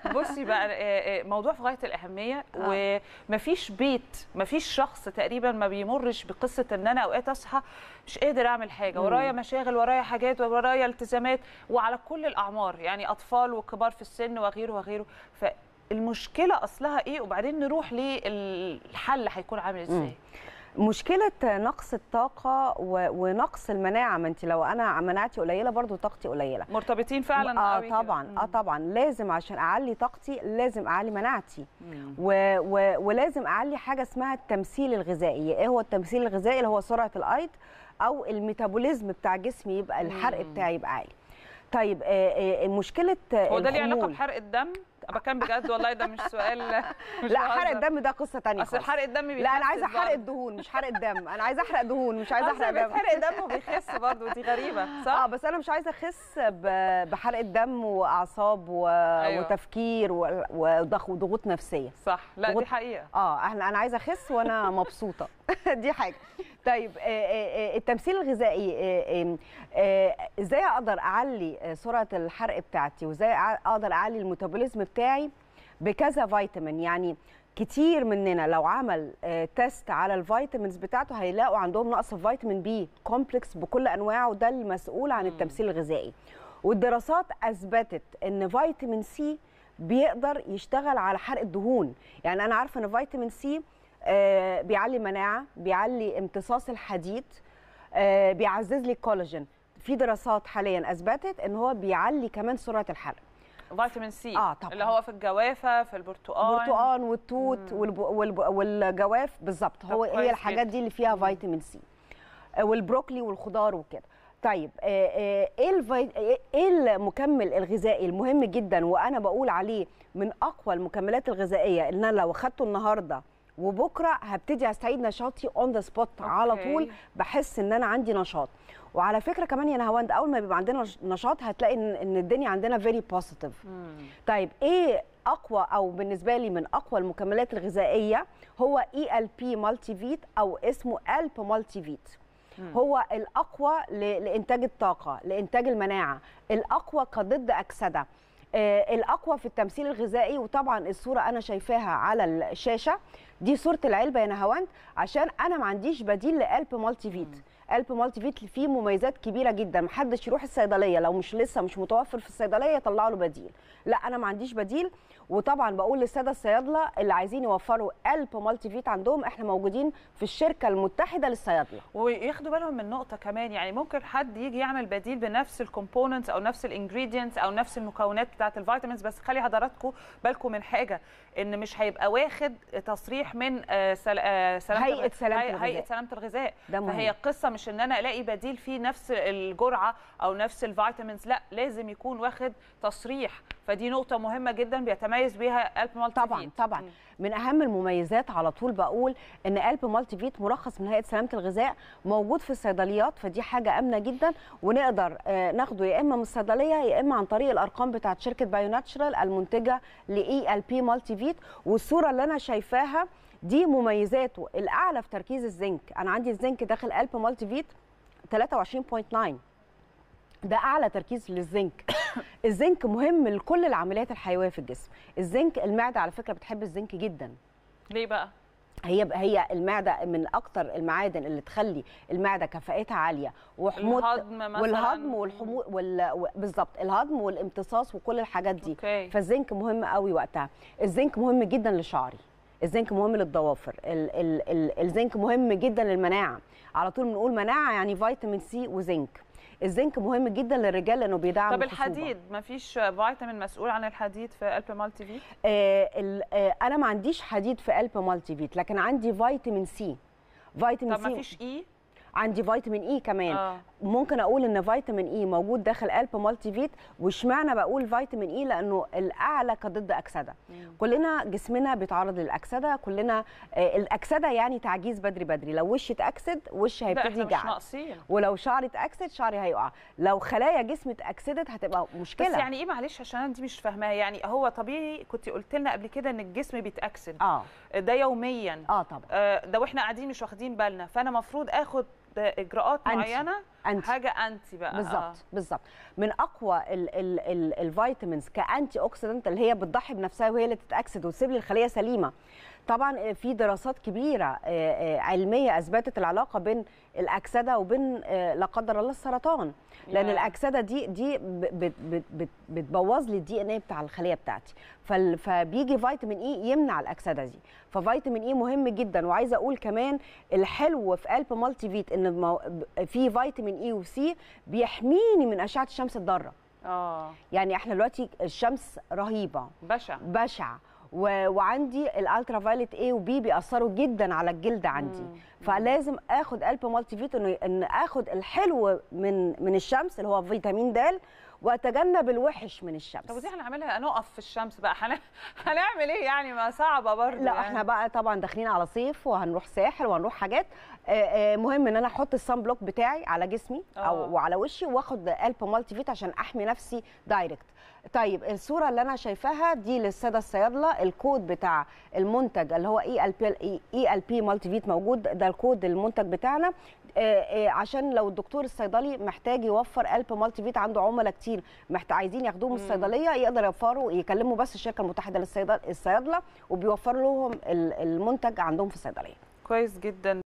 بصي بقى آه، آه، موضوع في غايه الاهميه ومفيش بيت مفيش شخص تقريبا ما بيمرش بقصه ان انا اوقات اصحى مش قادر اعمل حاجه ورايا مشاغل ورايا حاجات ورايا التزامات وعلى كل الاعمار يعني اطفال وكبار في السن وغيره وغيره فالمشكله اصلها ايه وبعدين نروح للحل هيكون عامل ازاي مشكله نقص الطاقه و... ونقص المناعه ما انت لو انا مناعتي قليله برضو طاقتي قليله مرتبطين فعلا اه قوي كده. طبعا مم. اه طبعا لازم عشان اعلي طاقتي لازم اعلي مناعتي مم. و... و... ولازم اعلي حاجه اسمها التمثيل الغذائي ايه هو التمثيل الغذائي اللي هو سرعه الايض او الميتابوليزم بتاع جسمي يبقى الحرق مم. بتاعي يبقى عالي طيب آه، آه، مشكله هو ده ليه علاقه الخمول. بحرق الدم بكام بجد والله ده مش سؤال مش لا حرق بهزر. الدم ده قصه تانية اصل خالص. حرق الدم لا انا عايزه بيخسس احرق برضه. الدهون مش حرق الدم انا عايزه احرق دهون مش عايزه أصل احرق دم بيتحرق دم وبيخس برضه دي غريبه اه صح؟ بس انا مش عايزه اخس ب- بحرق الدم واعصاب و... أيوة. وتفكير و- وضغ- وضغوط نفسيه صح لا دي ضغوط- حقيقه اه احنا انا عايزه اخس وانا مبسوطه دي حاجه طيب آه، آه، آه، التمثيل الغذائي آه، آه، آه، ازاي اقدر اعلي آه، سرعه الحرق بتاعتي وازاي أع- اقدر اعلي الميتابوليزم بتاعي بكذا فيتامين يعني كتير مننا لو عمل آه، تيست على الفيتامينز بتاعته هيلاقوا عندهم نقص في فيتامين بي كومبلكس بكل انواعه وده المسؤول عن التمثيل الغذائي والدراسات اثبتت ان فيتامين سي بيقدر يشتغل على حرق الدهون يعني انا عارفه ان فيتامين سي آه، بيعلي مناعه بيعلي امتصاص الحديد آه، بيعزز لي الكولاجين في دراسات حاليا اثبتت ان هو بيعلي كمان سرعه الحرق فيتامين سي آه، طبعاً. اللي هو في الجوافه في البرتقال البرتقال والتوت والب... والب... والجواف بالظبط هو كويس هي الحاجات جدا. دي اللي فيها فيتامين سي آه، والبروكلي والخضار وكده طيب آه، آه، ايه الفي... ايه المكمل الغذائي المهم جدا وانا بقول عليه من اقوى المكملات الغذائيه ان انا لو اخدته النهارده وبكره هبتدي استعيد نشاطي اون ذا سبوت على أوكي. طول بحس ان انا عندي نشاط وعلى فكره كمان يا نهاوند اول ما بيبقى عندنا نش- نشاط هتلاقي ان إن الدنيا عندنا فيري بوزيتيف طيب ايه اقوى او بالنسبه لي من اقوى المكملات الغذائيه هو اي ال بي مالتي فيت او اسمه الب مالتي فيت هو الاقوى ل- لانتاج الطاقه لانتاج المناعه الاقوى كضد اكسده آه، الاقوى في التمثيل الغذائي وطبعا الصوره انا شايفاها على الشاشه دي صوره العلبه يا نهاوند عشان انا ما عنديش بديل لالب مالتي فيت الب مالتي فيت فيه مميزات كبيره جدا محدش يروح الصيدليه لو مش لسه مش متوفر في الصيدليه يطلعوا له بديل لا انا ما عنديش بديل وطبعا بقول للساده الصيادله اللي عايزين يوفروا الب مالتي فيت عندهم احنا موجودين في الشركه المتحده للصيادله وياخدوا بالهم من نقطه كمان يعني ممكن حد يجي يعمل بديل بنفس الكومبوننتس او نفس الانجريدينتس او نفس المكونات بتاعه الفيتامينز بس خلي حضراتكم بالكم من حاجه ان مش هيبقى واخد تصريح من آه، سل... آه، سلامه هيئة الغ- سلامة هي- الغذاء. هيئه سلامه الغذاء ده مهم. فهي القصه مش ان انا الاقي بديل فيه نفس الجرعه او نفس الفيتامينز لا لازم يكون واخد تصريح فدي نقطه مهمه جدا بيتميز بيها الب مالتي طبعا فيت. طبعا من اهم المميزات على طول بقول ان الب مالتي فيت مرخص من هيئه سلامه الغذاء موجود في الصيدليات فدي حاجه امنه جدا ونقدر آه، ناخده يا اما من الصيدليه يا اما عن طريق الارقام بتاعه شركه بايو ناتشرال المنتجه لاي ال بي مالتي فيت والصوره اللي انا شايفاها دي مميزاته الاعلى في تركيز الزنك انا عندي الزنك داخل الب مالتي فيت 23.9 ده اعلى تركيز للزنك الزنك مهم لكل العمليات الحيويه في الجسم الزنك المعده على فكره بتحب الزنك جدا ليه بقى هي هي المعده من اكتر المعادن اللي تخلي المعده كفاءتها عاليه وحموضه الهضم مثلاً. والهضم والحموض وال... و- بالظبط الهضم والامتصاص وكل الحاجات دي أوكي. فالزنك مهم قوي وقتها الزنك مهم جدا لشعري الزنك مهم للضوافر ال... ال... ال... الزنك مهم جدا للمناعه على طول بنقول مناعه يعني فيتامين سي وزنك الزنك مهم جدا للرجال لانه بيدعم طب الخصوبة. الحديد مفيش فيتامين مسؤول عن الحديد في الب مالتي فيت آه ال- آه انا ما عنديش حديد في قلب مالتي فيت لكن عندي فيتامين سي فيتامين طب سي مفيش اي عندي فيتامين اي كمان آه. ممكن اقول ان فيتامين اي موجود داخل قلب مالتي فيت واشمعنى بقول فيتامين اي لانه الاعلى كضد اكسده كلنا جسمنا بيتعرض للاكسده كلنا آه الاكسده يعني تعجيز بدري بدري لو وشي اتاكسد وشي لا هيبتدي احنا مش يجعد ناقصين ولو شعري اتاكسد شعري هيقع لو خلايا جسمي اتاكسدت هتبقى مشكله بس يعني ايه معلش عشان انا دي مش فاهماها يعني هو طبيعي كنت قلت لنا قبل كده ان الجسم بيتاكسد اه ده يوميا اه طبعا آه، ده واحنا قاعدين مش واخدين بالنا فانا المفروض اخد اجراءات أنتي. معينه أنتي. حاجه انتي بقى بالظبط آه. بالظبط من اقوى ال ال ال الفيتامينز كانتي اوكسيدنت اللي هي بتضحي بنفسها وهي اللي تتاكسد وتسيب لي الخليه سليمه طبعا في دراسات كبيره آه، آه، علميه اثبتت العلاقه بين الاكسده وبين آه، لا قدر الله السرطان لان ياه. الاكسده دي دي ب- بت- بت- بت- بتبوظ لي الدي ان اي بتاع الخليه بتاعتي فال- فبيجي فيتامين اي يمنع الاكسده دي ففيتامين اي مهم جدا وعايزه اقول كمان الحلو في قلب مالتي فيت ان المو- في فيتامين اي وسي بيحميني من اشعه الشمس الضاره اه يعني احنا دلوقتي الشمس رهيبه بشع بشع و... وعندي الالترا فايلت اي وبي بيأثروا جدا على الجلد عندي مم. فلازم اخد قلب مالتي فيت انه ان اخد الحلو من من الشمس اللي هو فيتامين د واتجنب الوحش من الشمس طب ودي هنعملها نقف في الشمس بقى هن... هنعمل ايه يعني ما صعبه برضه لا يعني. احنا بقى طبعا داخلين على صيف وهنروح ساحل وهنروح حاجات آه، آه، مهم ان انا احط الصن بلوك بتاعي على جسمي آه. او وعلى وشي واخد قلب مالتي فيت عشان احمي نفسي دايركت طيب الصوره اللي انا شايفاها دي للساده الصيادله الكود بتاع المنتج اللي هو اي ال بي اي ال بي مالتي فيت موجود ده الكود المنتج بتاعنا آه، آه، عشان لو الدكتور الصيدلي محتاج يوفر قلب مالتي فيت عنده عملاء كتير محتاج عايزين ياخدوه من الصيدليه يقدر يوفروا يكلموا بس الشركه المتحده للصيدله الصيادله وبيوفروا لهم ال- المنتج عندهم في الصيدليه كويس جدا